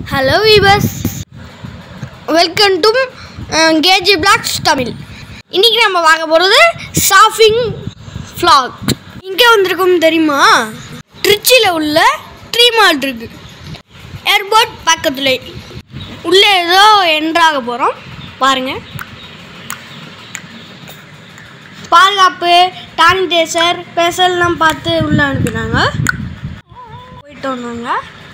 hello viewers welcome to KG vlogs Tamil இன்றைக்கி நம்ம பார்க்க போகிறது ஷாப்பிங் ஃப்ளாக் இங்கே வந்திருக்கோம் தெரியுமா திருச்சியில் உள்ள ட்ரீ மார்ட் இருக்கு ஏர்போர்ட் பக்கத்தில் உள்ளே ஏதோ என்ட்ராக போகிறோம் பாருங்கள் பாதுகாப்பு சானிடைசர் ஸ்பெஷல்லாம் பார்த்து உள்ளே அனுப்பினாங்க போயிட்டு வந்தாங்க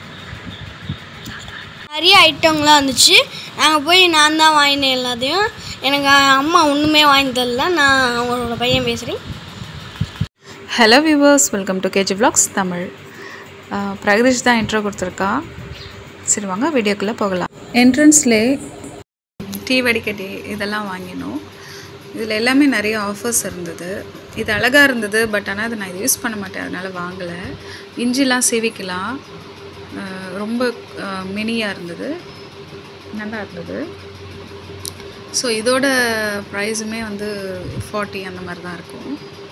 நிறைய ஐட்டங்கள்லாம் இருந்துச்சு நாங்கள் போய் நான் தான் வாங்கினேன் எல்லாத்தையும் எனக்கு அம்மா ஒன்றுமே வாங்கி தரல நான் அவங்களோட பையன் பேசுகிறேன் hello viewers welcome to KG vlogs Tamil ah, Pragadeesh தான் இன்ட்ரோ கொடுத்துருக்கா சரி வாங்க வீடியோக்குள்ளே போகலாம் என்ட்ரன்ஸ்லே டீ வடிகட்டி இதெல்லாம் வாங்கினோம் இதில் எல்லாமே நிறைய ஆஃபர்ஸ் இருந்தது இது அழகாக இருந்தது பட் ஆனால் அதை நான் இது யூஸ் பண்ண மாட்டேன் அதனால் வாங்கலை இஞ்சிலாம் சேவிக்கலாம் அஹ், ரொம்ப மினியாக இருந்தது நல்லா இருந்தது ஸோ இதோட ப்ரைஸுமே வந்து ஃபார்ட்டி அந்த மாதிரி தான் இருக்கும்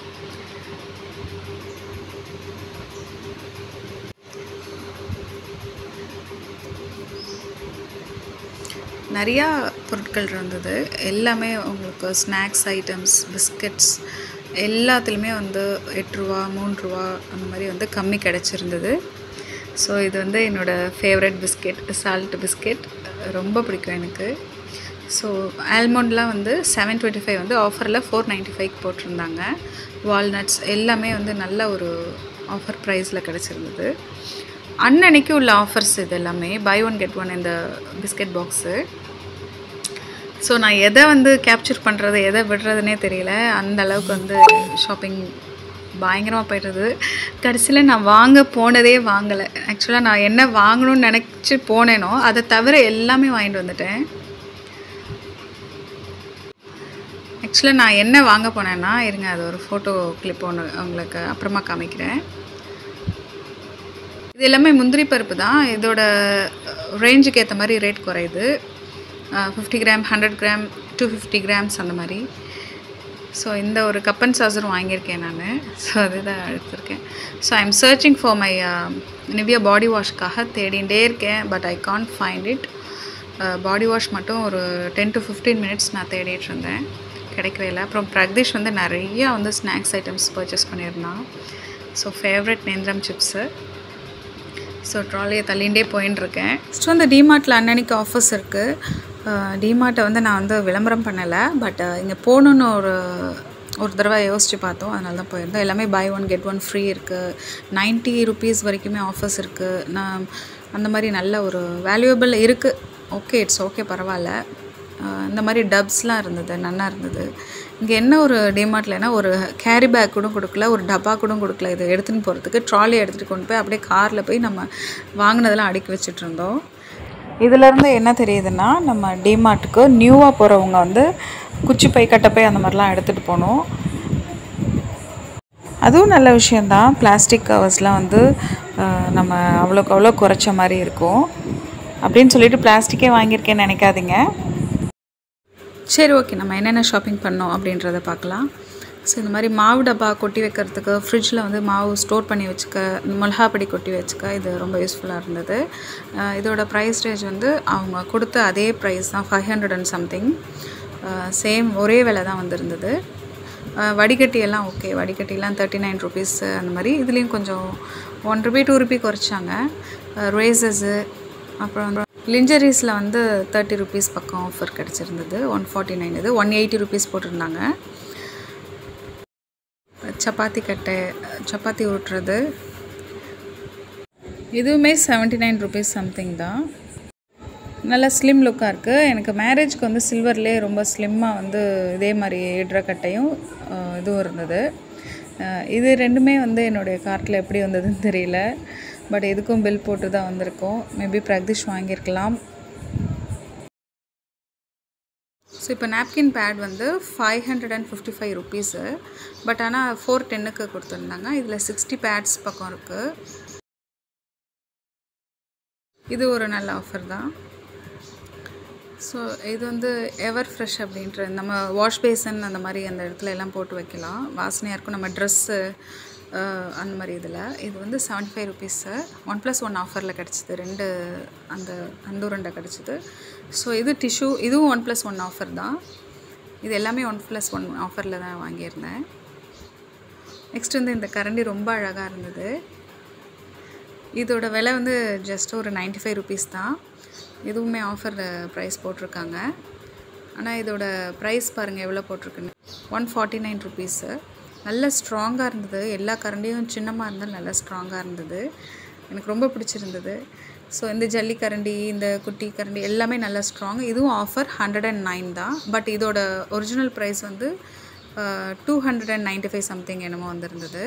நிறையா பொருட்கள் இருந்தது எல்லாமே உங்களுக்கு ஸ்நாக்ஸ் ஐட்டம்ஸ் பிஸ்கட்ஸ் எல்லாத்துலேயுமே வந்து எட்டு ரூபா மூணு ரூபா அந்த மாதிரி வந்து கம்மி கிடச்சிருந்தது ஸோ இது வந்து என்னோடய ஃபேவரட் பிஸ்கெட் சால்ட் பிஸ்கெட் ரொம்ப பிடிக்கும் எனக்கு ஸோ ஆல்மண்ட்லாம் வந்து செவன் டுவெண்ட்டி ஃபைவ் வந்து ஆஃபரில் ஃபோர் நைன்ட்டி ஃபைவ் போட்டிருந்தாங்க வால்நட்ஸ் எல்லாமே வந்து நல்ல ஒரு ஆஃபர் ப்ரைஸில் கிடச்சிருந்தது அன்னன்னைக்கு உள்ள ஆஃபர்ஸ் இது எல்லாமே பை ஒன் கெட் ஒன் இந்த பிஸ்கெட் பாக்ஸு ஸோ நான் எதை வந்து கேப்சர் பண்ணுறது எதை விடுறதுனே தெரியல அந்த அளவுக்கு வந்து ஷாப்பிங் பயங்கரமாக போயிடுறது கடைசியில் நான் வாங்க போனதே வாங்கலை ஆக்சுவலாக நான் என்ன வாங்கணும்னு நினச்சி போனேனோ அதை தவிர எல்லாமே வாங்கிட்டு வந்துட்டேன் ஆக்சுவலாக நான் என்ன வாங்க போனேன்னா இருங்க அது ஒரு ஃபோட்டோ கிளிப் ஒன்று உங்களுக்கு அப்புறமா காமிக்கிறேன் இது எல்லாமே முந்திரி பருப்பு தான் இதோட ரேஞ்சுக்கு ஏற்ற மாதிரி ரேட் குறையுது fifty gram hundred gram two fifty grams அந்த மாதிரி ஸோ இந்த ஒரு கப் அண்ட் சாசர் வாங்கியிருக்கேன் நான் ஸோ அதுதான் எடுத்திருக்கேன் so I am searching for my Nivea body வாஷ்க்காக தேடிகிட்டே இருக்கேன் but I can't find it body wash மட்டும் ஒரு டென் டு ஃபிஃப்டீன் மினிட்ஸ் நான் தேடிட்டு இருந்தேன் கிடைக்கவே இல்லை அப்புறம் பிரக்தீஷ் வந்து நிறையா வந்து ஸ்நாக்ஸ் ஐட்டம்ஸ் பர்ச்சேஸ் பண்ணியிருந்தான் ஸோ ஃபேவரட் நேந்திரம் சிப்ஸு ஸோ ட்ராலியை தள்ளிகிட்டே போயின்னு இருக்கேன் ஸோ அந்த டிமார்ட்டில் அன்னன்னைக்கு ஆஃபர்ஸ் இருக்குது டிமார்ட்டை வந்து நான் வந்து விளம்பரம் பண்ணலை பட் இங்கே போகணுன்னு ஒரு ஒரு தடவை யோசித்து பார்த்தோம் அதனால தான் போயிருந்தோம் எல்லாமே buy one get one free இருக்குது நைன்ட்டி ருபீஸ் வரைக்குமே ஆஃபர்ஸ் இருக்குது நான் அந்த மாதிரி நல்ல ஒரு வேல்யூபிள் இருக்குது ஓகே இட்ஸ் ஓகே பரவாயில்ல அஹ் இந்த மாதிரி டப்ஸ்லாம் இருந்தது நல்லா இருந்தது இங்கே என்ன ஒரு டிமார்ட்லனா ஒரு கேரி பேக் கூட கொடுக்கல ஒரு டப்பா கூட கொடுக்கல இதை எடுத்துன்னு போகிறதுக்கு ட்ராலி எடுத்துகிட்டு கொண்டு போய் அப்படியே காரில் போய் நம்ம வாங்கினதெல்லாம் அடுக்கி வச்சுட்டு இருந்தோம் இதிலேருந்து என்ன தெரியுதுன்னா நம்ம டிமார்ட்டுக்கு நியூவாக போகிறவங்க வந்து குச்சி பை கட்டப்பை அந்த மாதிரிலாம் எடுத்துகிட்டு போகணும் அதுவும் நல்ல விஷயந்தான் பிளாஸ்டிக் கவர்ஸ்லாம் வந்து அஹ், நம்ம அவ்வளோக்கு அவ்வளோ குறைச்ச மாதிரி இருக்கும் அப்படின்னு சொல்லிட்டு பிளாஸ்டிக்கே வாங்கியிருக்கேன்னு நினைக்காதீங்க சரி ஓகே நம்ம என்னென்ன ஷாப்பிங் பண்ணோம் அப்படின்றத பார்க்கலாம் ஸோ இந்த மாதிரி மாவு டப்பா கொட்டி வைக்கிறதுக்கு ஃப்ரிட்ஜில் வந்து மாவு ஸ்டோர் பண்ணி வச்சுக்க மிளகாப்பொடி கொட்டி வச்சுக்க இது ரொம்ப யூஸ்ஃபுல்லாக இருந்தது அஹ் இதோட ப்ரைஸ் ரேஞ்ச் வந்து அவங்க கொடுத்த அதே ப்ரைஸ் தான் five hundred and something same ஒரே விலை தான் வந்திருந்தது அஹ் வடிகட்டி எல்லாம் ஓகே வடிகட்டிலாம் தேர்ட்டி நைன் ருபீஸ் அந்த மாதிரி இதுலேயும் கொஞ்சம் ஒன் ருபி டூ ருபி குறைச்சாங்க ரேசஸ்ஸு அப்புறம் லிஞ்சரிஸில் வந்து தேர்ட்டி ருபீஸ் பக்கம் ஆஃபர் கிடச்சிருந்தது ஒன் ஃபார்ட்டி நைன் இது ஒன் எயிட்டி ருபீஸ் போட்டிருந்தாங்க சப்பாத்தி கட்டை சப்பாத்தி உருட்டுறது இதுவுமே செவன்ட்டி நைன் ருபீஸ் சம்திங் தான் நல்ல ஸ்லிம் லுக்காக இருக்குது எனக்கு மேரேஜ்க்கு வந்து சில்வர்லேயே ரொம்ப ஸ்லிம்மாக வந்து இதே மாதிரி இடுற கட்டையும் அஹ், இதுவும் இருந்தது அஹ், இது ரெண்டுமே வந்து என்னுடைய கார்ட்டில் எப்படி வந்ததுன்னு தெரியல பட் இதுக்கும் பில் போட்டு தான் வந்திருக்கோம் மேபி பிரக்திஷ் வாங்கியிருக்கலாம் ஸோ இப்போ நாப்கின் பேட் வந்து five hundred and fifty five rupees but ஆனால் ஃபோர் டென்னுக்கு கொடுத்துருந்தாங்க இதில் சிக்ஸ்டி பேட்ஸ் பக்கம் இருக்குது இது ஒரு நல்ல ஆஃபர் தான் ஸோ இது வந்து எவர் ஃப்ரெஷ் அப்படின்ற நம்ம வாஷ் பேசன் அந்த மாதிரி அந்த இடத்துல எல்லாம் போட்டு வைக்கலாம் வாசனையாக இருக்கும் நம்ம ட்ரெஸ்ஸு அந்த மாதிரி இதில் இது வந்து seventy five rupees one plus one ஆஃபரில் கிடச்சிது ரெண்டு அந்த அந்த உருண்டை கிடச்சிது ஸோ இது டிஷ்யூ இதுவும் ஒன் ப்ளஸ் ஒன் ஆஃபர் தான் இது எல்லாமே ஒன் ப்ளஸ் ஒன் ஆஃபரில் தான் வாங்கியிருந்தேன் நெக்ஸ்ட் வந்து இந்த கரண்டி ரொம்ப அழகாக இருந்தது இதோட விலை வந்து ஜஸ்ட் ஒரு நைன்ட்டி ஃபைவ் ருபீஸ் தான் இதுவுமே ஆஃபர் ப்ரைஸ் போட்டிருக்காங்க ஆனால் இதோட ப்ரைஸ் பாருங்கள் எவ்வளோ போட்டிருக்குன்னு ஒன் ஃபார்ட்டி நைன் ருபீஸு நல்ல ஸ்ட்ராங்காக இருந்தது எல்லா கரண்டியும் சின்னமாக இருந்தாலும் நல்லா ஸ்ட்ராங்காக இருந்தது எனக்கு ரொம்ப பிடிச்சிருந்தது ஸோ இந்த ஜல்லி கரண்டி இந்த குட்டி கரண்டி எல்லாமே நல்லா ஸ்ட்ராங் இதுவும் ஆஃபர் ஹண்ட்ரட் அண்ட் நைன் தான் பட் இதோட ஒரிஜினல் ப்ரைஸ் வந்து two hundred and ninety five something என்னமோ வந்திருந்தது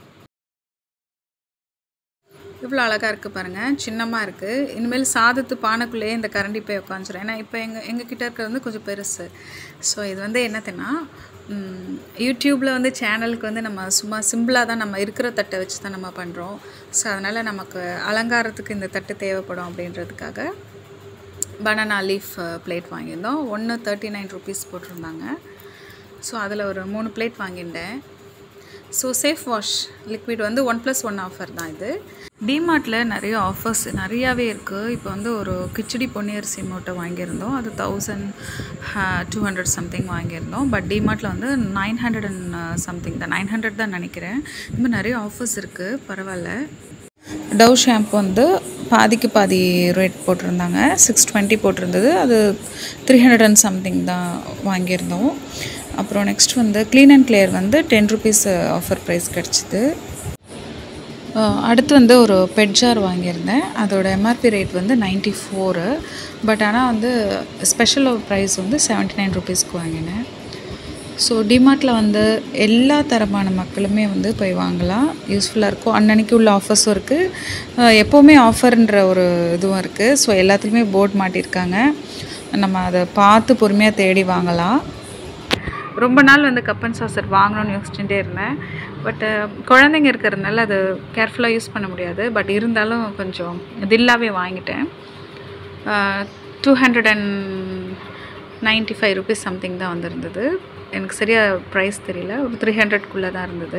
இவ்வளோ அழகாக இருக்குது பாருங்கள் சின்னமாக இருக்குது இனிமேல் சாதத்து பானைக்குள்ளேயே இந்த கரண்டி போய் உட்காந்துரும் ஏன்னா இப்போ எங்கள் எங்கள் கிட்ட இருக்கிறது வந்து கொஞ்சம் பெருசு ஸோ இது வந்து என்னதுன்னா யூடியூப்பில் வந்து சேனலுக்கு வந்து நம்ம சும்மா சிம்பிளாக தான் நம்ம இருக்கிற தட்டை வச்சு தான் நம்ம பண்ணுறோம் ஸோ அதனால் நமக்கு அலங்காரத்துக்கு இந்த தட்டு தேவைப்படும் அப்படின்றதுக்காக பனானா லீஃப் பிளேட் வாங்கியிருந்தோம் ஒன்று தேர்ட்டி நைன் ருபீஸ் போட்டிருந்தாங்க ஸோ அதில் ஒரு மூணு பிளேட் வாங்கியிருந்தேன் ஸோ சேஃப் வாஷ் லிக்விட் வந்து ஒன் ப்ளஸ் ஒன் ஆஃபர் தான் இது டிமார்ட்டில் நிறைய ஆஃபர்ஸ் நிறையாவே இருக்குது இப்போ வந்து ஒரு கிச்சடி பொன்னியரிசி மூட்டை வாங்கியிருந்தோம் அது தௌசண்ட் டூ ஹண்ட்ரட் சம்திங் வாங்கியிருந்தோம் பட் டிமார்ட்டில் வந்து நைன் ஹண்ட்ரட் அண்ட் சம்திங் தான் நைன் ஹண்ட்ரட் தான் நினைக்கிறேன் இந்த மாதிரி நிறைய ஆஃபர்ஸ் இருக்குது பரவாயில்ல டவ் ஷாம்பு வந்து பாதிக்கு பாதி ரேட் போட்டிருந்தாங்க சிக்ஸ் டுவெண்ட்டி போட்டிருந்தது அது த்ரீ ஹண்ட்ரட் அண்ட் சம்திங் தான் வாங்கியிருந்தோம் அப்புறம் நெக்ஸ்ட் வந்து க்ளீன் அண்ட் கிளியர் வந்து டென் ருபீஸ் ஆஃபர் ப்ரைஸ் கிடச்சிது அடுத்து வந்து ஒரு பெட் ஜார் வாங்கியிருந்தேன் அதோட எம்ஆர்பி ரேட் வந்து நைன்ட்டி ஃபோரு பட் ஆனால் வந்து ஸ்பெஷல் ப்ரைஸ் வந்து செவன்ட்டி நைன் ருபீஸ்க்கு வாங்கினேன் ஸோ டிமார்ட்டில் வந்து எல்லா தரமான மக்களுமே வந்து போய் வாங்கலாம் யூஸ்ஃபுல்லாக இருக்கும் அன்னன்னைக்கு உள்ள ஆஃபர்ஸும் இருக்குது எப்போவுமே ஆஃபர்ன்ற ஒரு இதுவும் இருக்குது ஸோ எல்லாத்துலேயுமே போர்ட் மாட்டியிருக்காங்க நம்ம அதை பார்த்து பொறுமையாக தேடி வாங்கலாம் ரொம்ப நாள் வந்து கப் அண்ட் சாசர் வாங்கணும்னு யோசிச்சுட்டே இருந்தேன் பட்டு குழந்தைங்க இருக்கிறதுனால அது கேர்ஃபுல்லாக யூஸ் பண்ண முடியாது பட் இருந்தாலும் கொஞ்சம் தில்லாவே வாங்கிட்டேன் two hundred and ninety five rupees something தான் வந்திருந்தது எனக்கு சரியாக ப்ரைஸ் தெரியல ஒரு த்ரீ ஹண்ட்ரட்குள்ளே தான் இருந்தது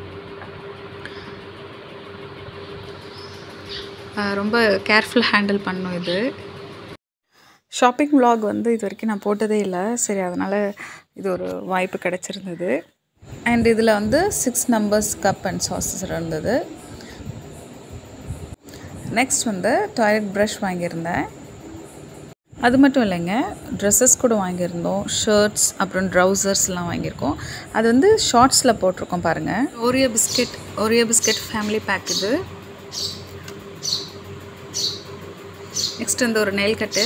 ரொம்ப கேர்ஃபுல் ஹேண்டில் பண்ணும் இது ஷாப்பிங் vlog வந்து இது வரைக்கும் நான் போட்டதே இல்லை சரி அதனால் இது ஒரு வாய்ப்பு கிடச்சிருந்தது அண்ட் இதில் வந்து சிக்ஸ் நம்பர்ஸ் கப் அண்ட் சாசஸ் இருந்தது நெக்ஸ்ட் வந்து டாய்லெட் ப்ரஷ் வாங்கியிருந்தேன் அது மட்டும் இல்லைங்க ட்ரெஸ்ஸஸ் கூட வாங்கியிருந்தோம் ஷர்ட்ஸ் அப்புறம் ட்ரௌசர்ஸ்லாம் வாங்கியிருக்கோம் அது வந்து ஷார்ட்ஸில் போட்டிருக்கோம் பாருங்கள் Oreo biscuit Oreo biscuit family pack இது நெக்ஸ்ட் வந்து ஒரு நெயில் கட்டு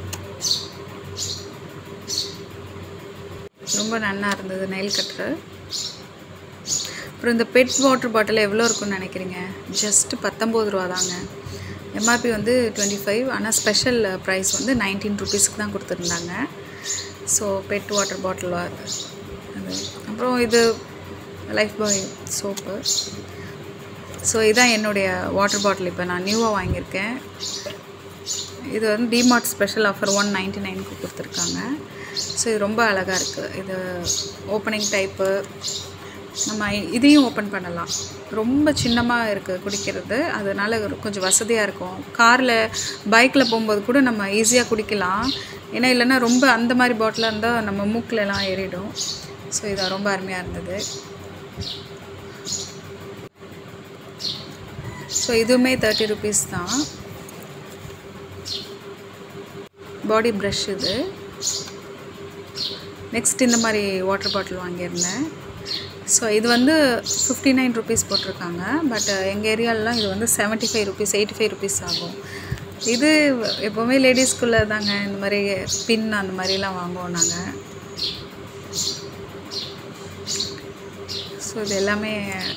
ரொம்ப நல்லா இருந்தது நெயில் கட்டர் அப்புறம் இந்த பெட் வாட்டர் பாட்டில் எவ்வளோ இருக்குன்னு நினைக்கிறீங்க ஜஸ்ட் பத்தொம்போது ரூபா தாங்க எம்ஆர்பி வந்து டுவெண்ட்டி ஃபைவ் ஆனால் ஸ்பெஷல் ப்ரைஸ் வந்து நைன்டீன் ருபீஸ்க்கு தான் கொடுத்துருந்தாங்க ஸோ பெட் வாட்டர் பாட்டில் அது அப்புறம் இது லைஃப் பாய் சோப்பு ஸோ இதான் என்னுடைய வாட்டர் பாட்டில் இப்போ நான் நியூவாக வாங்கியிருக்கேன் இது வந்து DMart special offer one ninety நைனுக்கு கொடுத்துருக்காங்க ஸோ இது ரொம்ப அழகாக இருக்குது இது ஓப்பனிங் டைப்பு நம்ம இதையும் ஓப்பன் பண்ணலாம் ரொம்ப சின்னமாக இருக்குது குடிக்கிறது அதனால் ஒரு கொஞ்சம் வசதியாக இருக்கும் காரில் பைக்கில் போகும்போது கூட நம்ம ஈஸியாக குடிக்கலாம் ஏன்னா இல்லைன்னா ரொம்ப அந்த மாதிரி பாட்டிலாக இருந்தால் நம்ம மூக்கிலலாம் ஏறிடும் ஸோ இது ரொம்ப அருமையாக இருந்தது ஸோ இதுவுமே தேர்ட்டி ருபீஸ் தான் பாடி ப்ரஷ் இது நெக்ஸ்ட் இந்த மாதிரி வாட்டர் பாட்டில் வாங்கியிருந்தேன் ஸோ இது வந்து ஃபிஃப்டி நைன் ருபீஸ் போட்டிருக்காங்க பட் எங்கள் ஏரியாலலாம் இது வந்து seventy five rupees eighty five rupees ஆகும் இது எப்போவுமே லேடிஸ்குள்ளே தாங்க இந்த மாதிரி பின் அந்த மாதிரிலாம் வாங்குவோம் நாங்கள் ஸோ இது எல்லாமே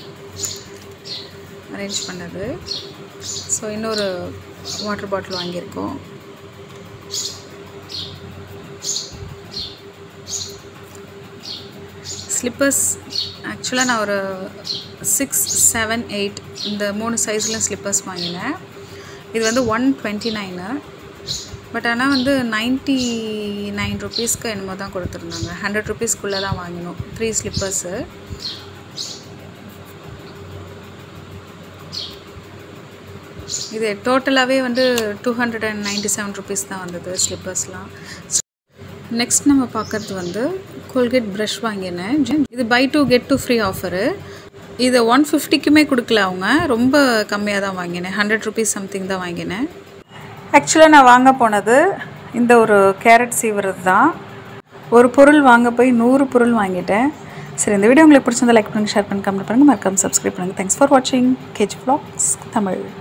அரேஞ்ச் பண்ணது ஸோ இன்னொரு வாட்டர் பாட்டில் வாங்கியிருக்கோம் ஸ்லிப்பர்ஸ் ஆக்சுவலாக நான் ஒரு சிக்ஸ் செவன் எயிட் இந்த மூணு சைஸில் ஸ்லிப்பர்ஸ் வாங்கினேன் இது வந்து ஒன் டுவெண்ட்டி நைனு பட் ஆனால் வந்து நைன்ட்டி நைன் ருபீஸ்க்கு என்னமோ தான் கொடுத்துருந்தாங்க ஹண்ட்ரட் ருபீஸ்க்குள்ளே தான் வாங்கினோம் த்ரீ ஸ்லிப்பர்ஸு இது டோட்டலாகவே வந்து two hundred and ninety seven rupees தான் வந்தது ஸ்லிப்பர்ஸ்லாம் நெக்ஸ்ட் நம்ம பார்க்குறது வந்து கோல்கேட் ப்ரஷ் வாங்கினேன் இது buy two get two free offer இதை ஒன் ஃபிஃப்டிக்குமே கொடுக்கல அவங்க ரொம்ப கம்மியாக தான் வாங்கினேன் ஹண்ட்ரட் ருபீஸ் சம்திங் தான் வாங்கினேன் ஆக்சுவலாக நான் வாங்க போனது இந்த ஒரு கேரட் சீவுறது தான் ஒரு பொருள் வாங்க போய் நூறு பொருள் வாங்கிட்டேன் சரி இந்த வீடியோ உங்களுக்கு பிடிச்சிருந்தா லைக் பண்ணுங்கள் ஷேர் பண்ணுங்கள் கமெண்ட் பண்ணுங்கள் மறக்காம சப்ஸ்கிரைப் பண்ணுங்கள் தேங்க்ஸ் ஃபார் வாட்சிங் கேஜ் vlogs தமிழ்